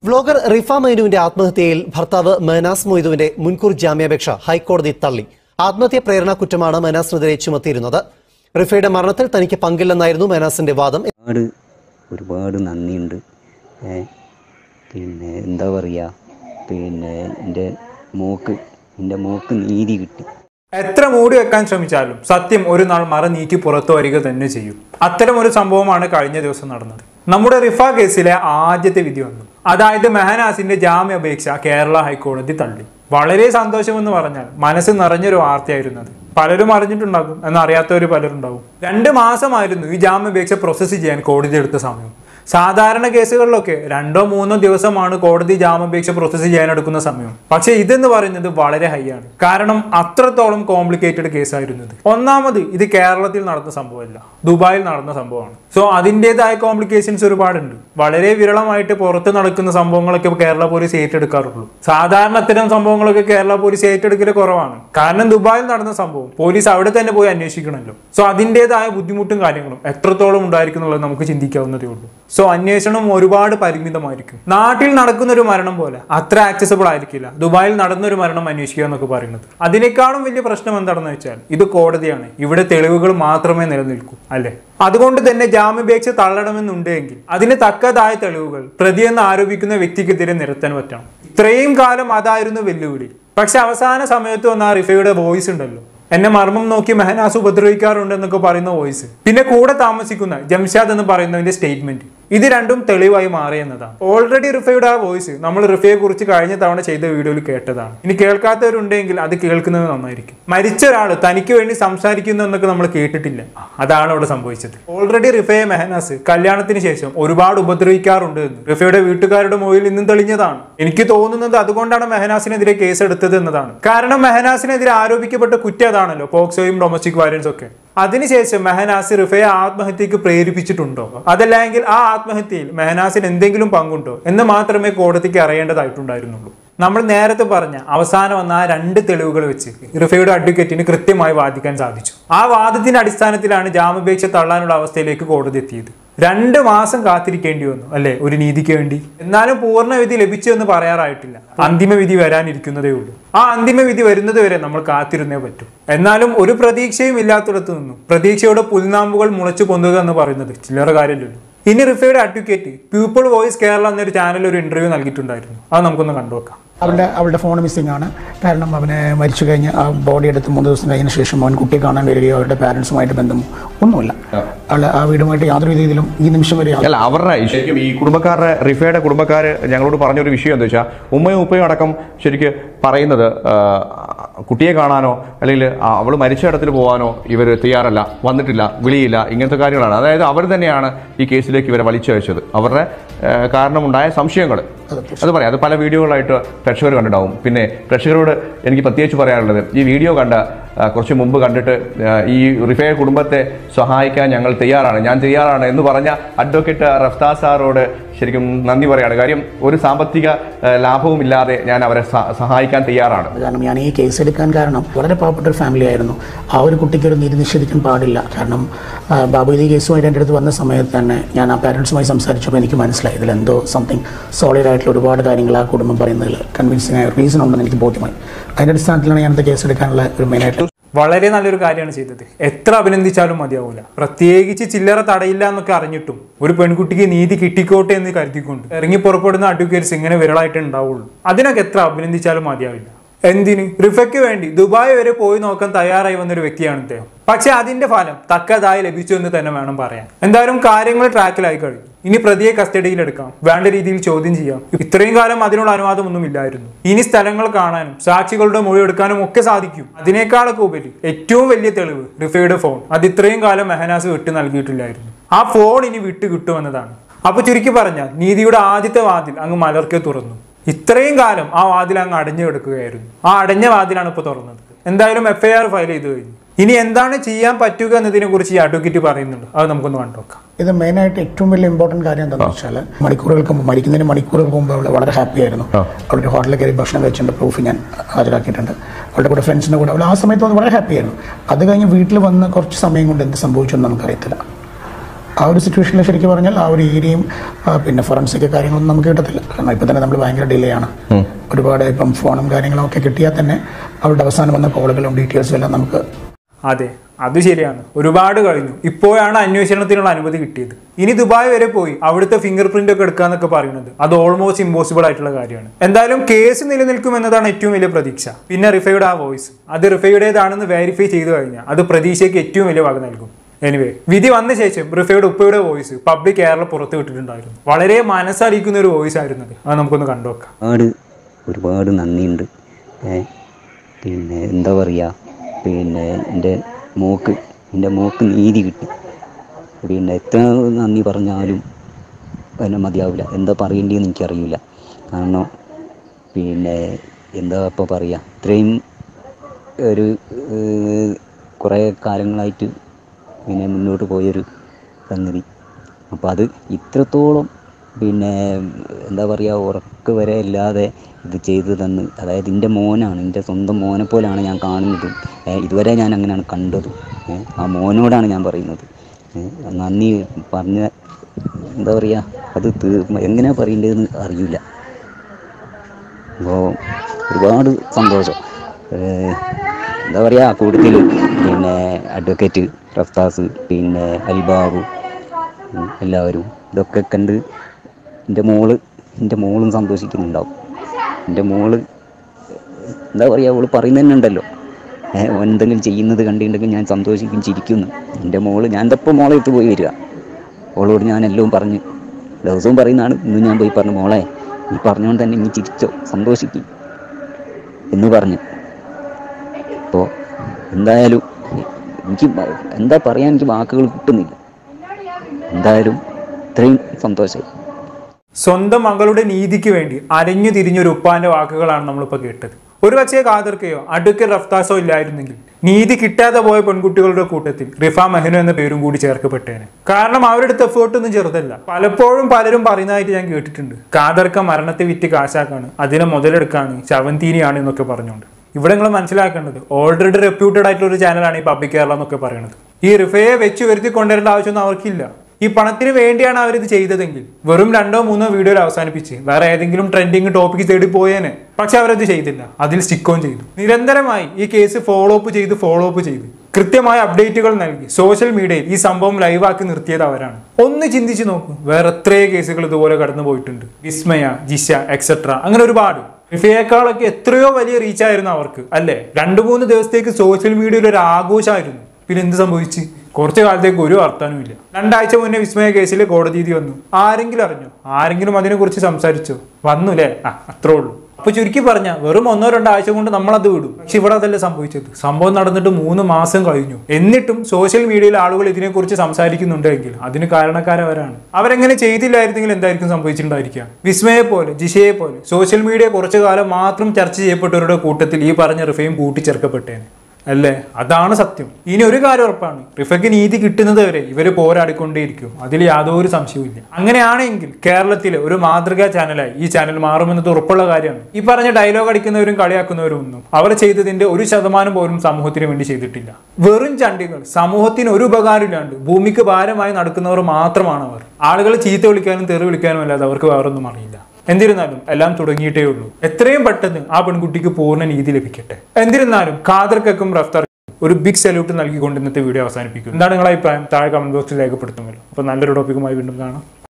vlogger Rifa മൈനുവിന്റെ ആത്മഹത്യയിൽ ഭർത്താവ് മനാസ് മൊയ്തുവിന്റെ മുൻകൂർ ജാമ്യാപേക്ഷ ഹൈക്കോടതി തള്ളി ആത്മഹത്യ പ്രേരണ കുറ്റമാണ് മനാസിനെതിരെ ചുമത്തിയിരുന്നത് റിഫയുടെ മരണത്തിൽ തനിക്ക് പങ്കില്ലെന്നായിരുന്നു മനാസിന്റെ വാദം ഒരുപാട് ഒരുപാട് നന്ദിയുണ്ട് ഏ, പിന്നെ എന്താ പറയുക പിന്നെ എൻ്റെ മോക്ക് എൻ്റെ മോക്ക് നീതി കിട്ടി എത്ര മൂടി വെക്കാൻ ശ്രമിച്ചാലും സത്യം ഒരു നാൾ മറ നീക്കി പുറത്തു വരിക തന്നെ ചെയ്യും അത്തരം ഒരു സംഭവമാണ് കഴിഞ്ഞ ദിവസം നടന്നത് നമ്മുടെ റിഫ കേസിലെ ആദ്യത്തെ വിധി വന്നു അതായത് മെഹനാസിന്റെ ജാമ്യാപേക്ഷ കേരള ഹൈക്കോടതി തള്ളി വളരെ സന്തോഷമെന്ന് പറഞ്ഞാൽ മനസ്സ് നിറഞ്ഞൊരു വാർത്തയായിരുന്നത് പലരും അറിഞ്ഞിട്ടുണ്ടാകും എന്നറിയാത്തവർ പലരുണ്ടാവും രണ്ട് മാസമായിരുന്നു ഈ ജാമ്യാപേക്ഷ പ്രോസസ്സ് ചെയ്യാൻ കോടതി എടുത്ത സമയം സാധാരണ കേസുകളിലൊക്കെ രണ്ടോ മൂന്നോ ദിവസമാണ് കോടതി ജാമ്യാപേക്ഷ പ്രോസസ്സ് ചെയ്യാൻ എടുക്കുന്ന സമയം പക്ഷേ ഇതെന്ന് പറയുന്നത് വളരെ ഹൈ ആണ് കാരണം അത്രത്തോളം കോംപ്ലിക്കേറ്റഡ് കേസായിരുന്നു ഇത് ഒന്നാമത് ഇത് കേരളത്തിൽ നടന്ന സംഭവമല്ല ദുബായിൽ നടന്ന സംഭവമാണ് സോ അതിൻ്റെതായ കോംപ്ലിക്കേഷൻസ് ഒരുപാടുണ്ട് വളരെ വിരളമായിട്ട് പുറത്ത് നടക്കുന്ന സംഭവങ്ങളൊക്കെ കേരള പോലീസ് ഏറ്റെടുക്കാറുള്ളൂ സാധാരണ അത്തരം സംഭവങ്ങളൊക്കെ കേരള പോലീസ് ഏറ്റെടുക്കൽ കുറവാണ് കാരണം ദുബായിൽ നടന്ന സംഭവം പോലീസ് അവിടെ തന്നെ പോയി അന്വേഷിക്കണമല്ലോ സോ അതിൻ്റെതായ ബുദ്ധിമുട്ടും കാര്യങ്ങളും എത്രത്തോളം ഉണ്ടായിരിക്കും എന്നുള്ളത് നമുക്ക് ചിന്തിക്കാവുന്നതേ ഉള്ളൂ സോ അന്വേഷണം ഒരുപാട് പരിമിതമായിരിക്കും നാട്ടിൽ നടക്കുന്ന ഒരു മരണം പോലെ അത്ര ആക്സസബിൾ ആയിരിക്കില്ല ദുബായിൽ നടന്ന ഒരു മരണം അന്വേഷിക്കുക എന്നൊക്കെ പറയുന്നത് അതിനേക്കാളും വലിയ പ്രശ്നം എന്താണെന്ന് വെച്ചാൽ ഇത് കോടതിയാണ് ഇവിടെ തെളിവുകൾ മാത്രമേ നിലനിൽക്കൂ അല്ലേ അതുകൊണ്ട് തന്നെ ജാമ്യാപേക്ഷ തള്ളണമെന്നുണ്ടെങ്കിൽ അതിന് തക്കതായ തെളിവുകൾ പ്രതിയെന്ന് ആരോപിക്കുന്ന വ്യക്തിക്കെതിരെ നിരത്താൻ പറ്റണം ഇത്രയും കാലം അതായിരുന്നു വെല്ലുവിളി പക്ഷെ അവസാന സമയത്ത് വന്ന ആ റിഫയുടെ വോയിസ് ഉണ്ടല്ലോ എന്നെ മർമ്മം നോക്കി മെഹനാസ് ഉപദ്രവിക്കാറുണ്ട് എന്നൊക്കെ പറയുന്ന വോയിസ് പിന്നെ കൂടെ താമസിക്കുന്ന ജംഷാദ് എന്ന് പറയുന്നതിന്റെ സ്റ്റേറ്റ്മെന്റ് ഇത് രണ്ടും തെളിവായി മാറി എന്നതാണ് ഓൾറെഡി റിഫയുടെ ആ വോയിസ് നമ്മൾ റിഫയെ കുറിച്ച് കഴിഞ്ഞ തവണ ചെയ്ത വീഡിയോയിൽ കേട്ടതാണ് ഇനി കേൾക്കാത്തവരുണ്ടെങ്കിൽ അത് കേൾക്കുന്നത് നന്നായിരിക്കും മരിച്ച ഒരാൾ തനിക്ക് വേണ്ടി സംസാരിക്കുന്നു എന്നൊക്കെ നമ്മൾ കേട്ടിട്ടില്ല അതാണ് അവിടെ സംഭവിച്ചത് ഓൾറെഡി റിഫയെ മെഹനാസ് കല്യാണത്തിന് ശേഷം ഒരുപാട് ഉപദ്രവിക്കാറുണ്ട് എന്ന് റിഫയുടെ വീട്ടുകാരുടെ മൊഴിയിൽ ഇന്നും തെളിഞ്ഞതാണ് എനിക്ക് തോന്നുന്നത് അതുകൊണ്ടാണ് മെഹനാസിനെതിരെ കേസ് എടുത്തത് എന്നതാണ് കാരണം മെഹനാസിനെതിരെ ആരോപിക്കപ്പെട്ട കുറ്റം അതാണല്ലോ പോക്സോയും ഡൊമസ്റ്റിക് വയലൻസ് ഒക്കെ അതിനുശേഷം മെഹനാസ് റിഫയെ ആത്മഹത്യക്ക് പ്രേരിപ്പിച്ചിട്ടുണ്ടോ അതല്ലെങ്കിൽ ആ ആത്മഹത്യയിൽ മെഹനാസിന് എന്തെങ്കിലും പങ്കുണ്ടോ എന്ന് മാത്രമേ കോടതിക്ക് അറിയേണ്ടതായിട്ടുണ്ടായിരുന്നുള്ളൂ നമ്മൾ നേരത്തെ പറഞ്ഞ അവസാനം വന്ന ആ രണ്ട് തെളിവുകൾ വെച്ച് റിഫയുടെ അഡ്വക്കേറ്റിന് കൃത്യമായി വാദിക്കാൻ സാധിച്ചു ആ വാദത്തിന്റെ അടിസ്ഥാനത്തിലാണ് ജാമ്യാപേക്ഷ തള്ളാനുള്ള അവസ്ഥയിലേക്ക് കോടതി എത്തിയത് രണ്ട് മാസം കാത്തിരിക്കേണ്ടി വന്നു അല്ലെ ഒരു നീതിക്ക് വേണ്ടി എന്നാലും പൂർണ്ണ വിധി ലഭിച്ചു എന്ന് പറയാറായിട്ടില്ല അന്തിമ വിധി വരാനിരിക്കുന്നതേ ഉള്ളൂ ആ അന്തിമ വിധി വരുന്നത് വരെ നമ്മൾ കാത്തിരുന്നേ പറ്റൂ എന്നാലും ഒരു പ്രതീക്ഷയും ഇല്ലാത്തിടത്തു നിന്നും പ്രതീക്ഷയുടെ പുൽനാമ്പുകൾ മുളച്ചു പൊന്തുക എന്ന് പറയുന്നത് ചില്ലറ കാര്യമല്ലല്ലോ ഇനി റിഫയുടെ അഡ്വക്കേറ്റ് പീപ്പിൾ വോയിസ് കേരള എന്നൊരു ചാനൽ ഒരു ഇന്റർവ്യൂ നൽകിയിട്ടുണ്ടായിരുന്നു അത് നമുക്കൊന്ന് കണ്ടുവെക്കാം അവളുടെ അവളുടെ ഫോൺ മിസ്സിംഗ് ആണ് കാരണം അവനെ മരിച്ചു കഴിഞ്ഞ് ആ ബോഡി എടുത്ത് മൂന്ന് ദിവസം കഴിഞ്ഞ ശേഷം അവൻ കുട്ടിയെ കാണാൻ വരികയോ അവരുടെ പാരൻസുമായിട്ട് ബന്ധമോ ഒന്നുമില്ല അവൾ ആ വീടുമായിട്ട് യാതൊരു രീതിയിലും ഈ നിമിഷം വരെ യാതൊരു- അല്ല അവരുടെ ശരിക്കും ഈ കുടുംബക്കാരുടെ റിഫയുടെ കുടുംബക്കാർ ഞങ്ങളോട് പറഞ്ഞൊരു വിഷയം എന്താ വെച്ചാൽ ഉമ്മയും ഉപ്പയും അടക്കം ശരിക്ക് പറയുന്നത് ആ, കുട്ടിയെ കാണാനോ അല്ലെങ്കിൽ അവൾ മരിച്ച ഇടത്തിൽ പോകാനോ ഇവർ തയ്യാറല്ല വന്നിട്ടില്ല വിളിയില്ല ഇങ്ങനത്തെ കാര്യങ്ങളാണ് അതായത് അവർ തന്നെയാണ് ഈ കേസിലേക്ക് ഇവരെ വലിച്ചയച്ചത് അവരുടെ ആ, കാരണമുണ്ടായ സംശയങ്ങൾ അത് പറയാം അത് പല വീഡിയോകളായിട്ട് പ്രേക്ഷകർ കണ്ടിട്ടുണ്ടാവും പിന്നെ പ്രേക്ഷകരോട് എനിക്ക് പ്രത്യേകിച്ച് പറയാനുള്ളത് ഈ വീഡിയോ കണ്ട ആ, കുറച്ച് മുമ്പ് കണ്ടിട്ട് ആ, ഈ റിഫയ കുടുംബത്തെ സഹായിക്കാൻ ഞങ്ങൾ തയ്യാറാണ് ഞാൻ തയ്യാറാണ് എന്ന് പറഞ്ഞ അഡ്വക്കേറ്റ് റഫ്താ സാറോട് ശരിക്കും നന്ദി പറയാണ് കാര്യം ഒരു സാമ്പത്തിക ആ, ലാഭവുമില്ലാതെ ഞാൻ അവരെ സ- സഹായിക്കാൻ തയ്യാറാണ് കാരണം ഞാൻ ഈ കേസ് എടുക്കാൻ കാരണം വളരെ പാവപ്പെട്ട ഒരു ഫാമിലി ആയിരുന്നു ആ ഒരു കുട്ടിക്ക് ഒരു നീതി നിഷേധിക്കാൻ പാടില്ല കാരണം ആ, ബാബു ഈ കേസുമായിട്ട് എൻ്റെ അടുത്ത് വന്ന സമയത്ത് തന്നെ ഞാൻ ആ പാരൻസുമായി സംസാരിച്ചപ്പോൾ എനിക്ക് മനസ്സിലായി ഇതിൽ എന്തോ സംതിങ് സോളിഡ് ആയിട്ടുള്ള ഒരുപാട് കാര്യങ്ങൾ ആ കുടുംബം പറയുന്നതിൽ കൺവിൻസിങ് ആയ റീസൺ ഉണ്ടെന്ന് എനിക്ക് ബോധ്യമായി അതിൻ്റെ അടിസ്ഥാനത്തിലാണ് ഞാൻ കേസ് എടുക്കാനുള്ള ഒരു മെയിനായിട്ട് വളരെ നല്ലൊരു കാര്യമാണ് ചെയ്തത് എത്ര അഭിനന്ദിച്ചാലും മതിയാവൂല പ്രത്യേകിച്ച് ചില്ലറ തടയില്ല എന്നൊക്കെ അറിഞ്ഞിട്ടും ഒരു പെൺകുട്ടിക്ക് നീതി കിട്ടിക്കോട്ടെ എന്ന് കരുതിക്കൊണ്ട് ഇറങ്ങി പുറപ്പെടുന്ന അഡ്വക്കേറ്റ്സ് ഇങ്ങനെ വിരളായിട്ട് ഉണ്ടാവുള്ളൂ അതിനൊക്കെ എത്ര അഭിനന്ദിച്ചാലും മതിയാവില്ല എന്തിന് റിഫയ്ക്ക് വേണ്ടി ദുബായ് വരെ പോയി നോക്കാൻ തയ്യാറായി വന്നൊരു വ്യക്തിയാണ് ഇദ്ദേഹം പക്ഷെ അതിന്റെ ഫലം തക്കതായി ലഭിച്ചു എന്ന് തന്നെ വേണം പറയാൻ എന്തായാലും കാര്യങ്ങൾ ട്രാക്കിലായി കഴിഞ്ഞു ഇനി പ്രതിയെ കസ്റ്റഡിയിലെടുക്കാം വേണ്ട രീതിയിൽ ചോദ്യം ചെയ്യാം ഇത്രയും കാലം അതിനുള്ള അനുവാദമൊന്നും ഇല്ലായിരുന്നു ഇനി സ്ഥലങ്ങൾ കാണാനും സാക്ഷികളുടെ മൊഴി എടുക്കാനും ഒക്കെ സാധിക്കും അതിനേക്കാളൊക്കെ ഉപരി ഏറ്റവും വലിയ തെളിവ് റിഫയുടെ ഫോൺ അത് ഇത്രയും കാലം മെഹനാസ് വിട്ടു നൽകിയിട്ടില്ലായിരുന്നു ആ ഫോൺ ഇനി വിട്ടു കിട്ടുമെന്നതാണ് അപ്പൊ ചുരുക്കി പറഞ്ഞാൽ നീതിയുടെ ആദ്യത്തെ വാതിൽ അങ്ങ് മലർക്കെ തുറന്നു ഇത്രയും കാലം ആ വാതിൽ അങ്ങ് അടഞ്ഞു കിടക്കുകയായിരുന്നു ആ അടഞ്ഞ വാതിലാണ് ഇപ്പോൾ തുറന്നത് എന്തായാലും എഫ്ഐആർ ഫയൽ ചെയ്തു കഴിഞ്ഞു ഇനി എന്താണ് ചെയ്യാൻ പറ്റുക എന്നതിനെ കുറിച്ച് ഈ അഡ്വക്കേറ്റ് പറയുന്നുണ്ട് അത് നമുക്കൊന്ന് കണ്ടുനോക്കാം ഇത് മെയിനായിട്ട് ഏറ്റവും വലിയ ഇമ്പോർട്ടൻറ്റ് കാര്യം എന്താണെന്ന് വെച്ചാൽ മണിക്കൂറുകൾക്ക് മുമ്പ് മരിക്കുന്നതിന് മണിക്കൂറുകൾക്ക് മുമ്പ് അവൾ വളരെ ഹാപ്പി ആയിരുന്നു അവളുടെ ഹോട്ടലിൽ കയറി ഭക്ഷണം കഴിച്ചതിൻ്റെ പ്രൂഫ് ഞാൻ ഹാജരാക്കിയിട്ടുണ്ട് അവളുടെ കൂടെ ഫ്രണ്ട്സിൻ്റെ കൂടെ അവൾ ആ സമയത്ത് വന്ന് വളരെ ഹാപ്പി ആയിരുന്നു അത് കഴിഞ്ഞ് വീട്ടിൽ വന്ന് കുറച്ച് സമയം കൊണ്ട് എന്ത് സംഭവിച്ചു എന്ന് നമുക്കറിയത്തില്ല ആ ഒരു സിറ്റുവേഷനിൽ ശരിക്കും പറഞ്ഞാൽ ആ ഒരു ഏരിയയും ആ, പിന്നെ ഫോറൻസിക് കാര്യങ്ങളൊന്നും നമുക്ക് കിട്ടത്തില്ല കാരണം ഇപ്പം തന്നെ നമ്മൾ ഭയങ്കര ഡിലേ ആണ് ഒരുപാട് ഇപ്പം ഫോണും കാര്യങ്ങളും ഒക്കെ കിട്ടിയാൽ തന്നെ അവരുടെ അവസാനം വന്ന കോളുകളും ഡീറ്റെയിൽസും എല്ലാം നമുക്ക് അതെ അത് ശരിയാണ് ഒരുപാട് കഴിഞ്ഞു ഇപ്പോഴാണ് അന്വേഷണത്തിനുള്ള അനുമതി കിട്ടിയത് ഇനി ദുബായ് വരെ പോയി അവിടുത്തെ ഫിംഗർ പ്രിന്റ് ഒക്കെ എടുക്കാന്നൊക്കെ പറയുന്നത് അത് ഓൾമോസ്റ്റ് ഇമ്പോസിബിൾ ആയിട്ടുള്ള കാര്യമാണ് എന്തായാലും കേസ് നിലനിൽക്കും എന്നതാണ് ഏറ്റവും വലിയ പ്രതീക്ഷ പിന്നെ റിഫയുടെ ആ വോയിസ് അത് റിഫയുടേതാണെന്ന് വെരിഫൈ ചെയ്തു കഴിഞ്ഞാൽ അത് പ്രതീക്ഷയ്ക്ക് ഏറ്റവും വലിയ വക നൽകും എനിവേ വിധി വന്ന ശേഷം റിഫയുടെ ഉപ്പയുടെ വോയിസ് പബ്ലിക് കേരള പുറത്ത് വിട്ടിട്ടുണ്ടായിരുന്നു വളരെ മനസ്സറിയിക്കുന്ന ഒരു വോയിസ് ആയിരുന്നു അത് അത് നമുക്കൊന്ന് കണ്ടുവെക്കാം ഒരുപാട് ഒരുപാട് നന്ദിയുണ്ട് ഏ പിന്നെ എന്താ പറയുക പിന്നെ എൻ്റെ മോക്ക് എൻ്റെ മോക്ക് നീതി കിട്ടി പിന്നെ എത്ര നന്ദി പറഞ്ഞാലും എന്നെ മതിയാവില്ല എന്താ പറയേണ്ടതെന്ന് എനിക്കറിയില്ല കാരണം പിന്നെ എന്താ ഇപ്പോൾ പറയുക ഇത്രയും ഒരു ഏഹ്, കുറേ കാലങ്ങളായിട്ട് ഇങ്ങനെ മുന്നോട്ട് പോയൊരു സംഗതി അപ്പോൾ അത് ഇത്രത്തോളം പിന്നെ എന്താ പറയുക ഉറക്ക് വരെ ഇല്ലാതെ ഇത് ചെയ്തു തന്ന് അതായത് എൻ്റെ മോനാണ് എൻ്റെ സ്വന്തം മോനെ പോലെയാണ് ഞാൻ കാണുന്നത് ഏ, ഇതുവരെ ഞാൻ അങ്ങനെയാണ് കണ്ടത് ഏ, ആ മോനോടാണ് ഞാൻ പറയുന്നത് ഏ, നന്ദി പറഞ്ഞ എന്താ പറയുക അത് തീർ എങ്ങനെയാണ് പറയേണ്ടതെന്ന് അറിയില്ല അപ്പോൾ ഒരുപാട് സന്തോഷം ഏഹ് എന്താ പറയുക കൂട്ടത്തിൽ പിന്നെ അഡ്വക്കേറ്റ് റഫ്താസ് പിന്നെ അൽബാബു ഉം, എല്ലാവരും ഇതൊക്കെ കണ്ട് എൻ്റെ മോള് എൻ്റെ മോളും സന്തോഷിക്കുന്നുണ്ടാവും എൻ്റെ മോള് എന്താ പറയുക അവൾ പറയുന്നത് തന്നെ ഉണ്ടല്ലോ ഏഹ് ഓൻ എന്തെങ്കിലും ചെയ്യുന്നത് കണ്ടിട്ടുണ്ടെങ്കിൽ ഞാൻ സന്തോഷിക്കും ചിരിക്കുന്നു എൻ്റെ മോള് ഞാൻ എപ്പോൾ മോളെ ഇട്ട് പോയി വരിക അവളോട് ഞാൻ എല്ലാം പറഞ്ഞ് ദിവസവും പറയുന്നതാണ് ഇന്ന് ഞാൻ പോയി പറഞ്ഞു മോളെ നീ പറഞ്ഞുകൊണ്ട് തന്നെ നീ ചിരിച്ചോ സന്തോഷിക്കും എന്ന് പറഞ്ഞു അപ്പോൾ എന്തായാലും എനിക്ക് ബ- എന്താ പറയാൻ എനിക്ക് വാക്കുകൾ കിട്ടുന്നില്ല എന്തായാലും ഇത്രയും സന്തോഷം സ്വന്തം മകളുടെ നീതിക്ക് വേണ്ടി അരഞ്ഞു തിരിഞ്ഞൊരു ഉപ്പാന്റെ വാക്കുകളാണ് നമ്മളിപ്പോൾ കേട്ടത് ഒരു പക്ഷേ കാതിർക്കയോ അഡ്വക്കേറ്റ് റഫ്താസോ ഇല്ലായിരുന്നെങ്കിൽ നീതി കിട്ടാതെ പോയ പെൺകുട്ടികളുടെ കൂട്ടത്തിൽ റിഫ മെഹനു എന്ന പേരും കൂടി ചേർക്കപ്പെട്ടേനെ കാരണം അവരുടെ എഫേർട്ട് ഒന്നും ചെറുതല്ല പലപ്പോഴും പലരും പറയുന്നതായിട്ട് ഞാൻ കേട്ടിട്ടുണ്ട് കാതർക്ക മരണത്തെ വിറ്റ് കാശാക്കാണ് അതിനെ മുതലെടുക്കാണ് ശവന്തീനിയാണ് എന്നൊക്കെ പറഞ്ഞുകൊണ്ട് ഇവിടെ നിങ്ങൾ മനസ്സിലാക്കേണ്ടത് ഓൾറെഡി റെപ്യൂട്ടഡ് ആയിട്ടുള്ള ഒരു ചാനലാണ് ഈ പബ്ലിക് കേരള എന്നൊക്കെ പറയുന്നത് ഈ റിഫയെ വെച്ച് വരുത്തി കൊണ്ടുവരേണ്ട ആവശ്യമൊന്നും അവർക്കില്ല ഈ പണത്തിന് വേണ്ടിയാണ് അവരിത് ചെയ്തതെങ്കിൽ വെറും രണ്ടോ മൂന്നോ വീഡിയോയിൽ അവസാനിപ്പിച്ച് വേറെ ഏതെങ്കിലും ട്രെൻഡിങ് ടോപ്പിക്ക് തേടി പോയേനെ പക്ഷെ അവരത് ചെയ്തില്ല അതിൽ സ്റ്റിക്ക് ഓൺ ചെയ്തു നിരന്തരമായി ഈ കേസ് ഫോളോ അപ്പ് ചെയ്ത് ഫോളോ അപ്പ് ചെയ്ത് കൃത്യമായ അപ്ഡേറ്റുകൾ നൽകി സോഷ്യൽ മീഡിയയിൽ ഈ സംഭവം ലൈവാക്കി നിർത്തിയത് അവരാണ് ഒന്ന് ചിന്തിച്ച് നോക്കൂ വേറെ എത്രയോ കേസുകൾ ഇതുപോലെ കടന്നു പോയിട്ടുണ്ട് വിസ്മയ ജിഷ എക്സെട്ര അങ്ങനെ ഒരുപാട് റിഫയേക്കാളൊക്കെ എത്രയോ വലിയ റീച്ച് ആയിരുന്നു അവർക്ക് അല്ലേ രണ്ടു മൂന്ന് ദിവസത്തേക്ക് സോഷ്യൽ മീഡിയയിൽ ഒരു ആഘോഷമായിരുന്നു പിന്നെ എന്ത് സംഭവിച്ച് കുറച്ചു കാലത്തേക്ക് ഒരു വർത്താനവും ഇല്ല രണ്ടാഴ്ച മുന്നേ വിസ്മയ കേസിൽ കോടതി വിധി വന്നു ആരെങ്കിലും അറിഞ്ഞോ ആരെങ്കിലും അതിനെക്കുറിച്ച് സംസാരിച്ചോ വന്നു അല്ലേ ആ അത്രേ ഉള്ളൂ അപ്പൊ ചുരുക്കി പറഞ്ഞ വെറും ഒന്നോ രണ്ടോ ആഴ്ച കൊണ്ട് നമ്മളത് വിടും പക്ഷെ ഇവിടെ അതല്ല സംഭവിച്ചത് സംഭവം നടന്നിട്ട് മൂന്ന് മാസം കഴിഞ്ഞു എന്നിട്ടും സോഷ്യൽ മീഡിയയിൽ ആളുകൾ ഇതിനെക്കുറിച്ച് സംസാരിക്കുന്നുണ്ടെങ്കിൽ അതിന് കാരണക്കാരവരാണ് അവരെങ്ങനെ ചെയ്തില്ലായിരുന്നെങ്കിൽ എന്തായിരിക്കും സംഭവിച്ചിട്ടുണ്ടായിരിക്കുക വിസ്മയെ പോലെ ജിഷയെ പോലെ സോഷ്യൽ മീഡിയ കുറച്ചു കാലം മാത്രം ചർച്ച ചെയ്യപ്പെട്ടവരുടെ കൂട്ടത്തിൽ ഈ പറഞ്ഞ റിഫയും കൂട്ടിച്ചേർക്കപ്പെട്ടേനെ അല്ലേ അതാണ് സത്യം ഇനി ഒരു കാര്യം ഉറപ്പാണ് റിഫയ്ക്ക് നീതി കിട്ടുന്നത് വരെ ഇവര് പോരാടിക്കൊണ്ടേയിരിക്കും അതിൽ യാതൊരു സംശയവുമില്ല അങ്ങനെയാണെങ്കിൽ കേരളത്തിലെ ഒരു മാതൃകാ ചാനലായി ഈ ചാനൽ മാറുമെന്നത് ഉറപ്പുള്ള കാര്യമാണ് ഈ പറഞ്ഞ ഡയലോഗ് അടിക്കുന്നവരും കളിയാക്കുന്നവരും ഒന്നും അവർ ചെയ്തതിന്റെ ഒരു ശതമാനം പോലും സമൂഹത്തിന് വേണ്ടി ചെയ്തിട്ടില്ല വെറും ചണ്ടികൾ സമൂഹത്തിന് ഒരു ഉപകാരമില്ലാണ്ട് ഭൂമിക്ക് ഭാരമായി നടക്കുന്നവർ മാത്രമാണ് അവർ ആളുകൾ ചീത്ത വിളിക്കാനും തെറി വിളിക്കാനും അല്ലാതെ അവർക്ക് വേറൊന്നും അറിയില്ല എന്നിരുന്നാലും എല്ലാം തുടങ്ങിയിട്ടേ ഉള്ളൂ എത്രയും പെട്ടെന്ന് ആ പെൺകുട്ടിക്ക് പൂർണ്ണ നീതി ലഭിക്കട്ടെ എന്നിരുന്നാലും ഖാദർക്കും റഫ്താർ ഒരു ബിഗ് സല്യൂട്ട് നൽകിക്കൊണ്ട് ഇന്നത്തെ വീഡിയോ അവസാനിപ്പിക്കും എന്താണ് നിങ്ങളുടെ അഭിപ്രായം താഴെ കമന്റ് ബോക്സിൽ രേഖപ്പെടുത്തുമല്ലോ അപ്പോൾ നല്ലൊരു ടോപ്പിക്കുമായി വീണ്ടും കാണാം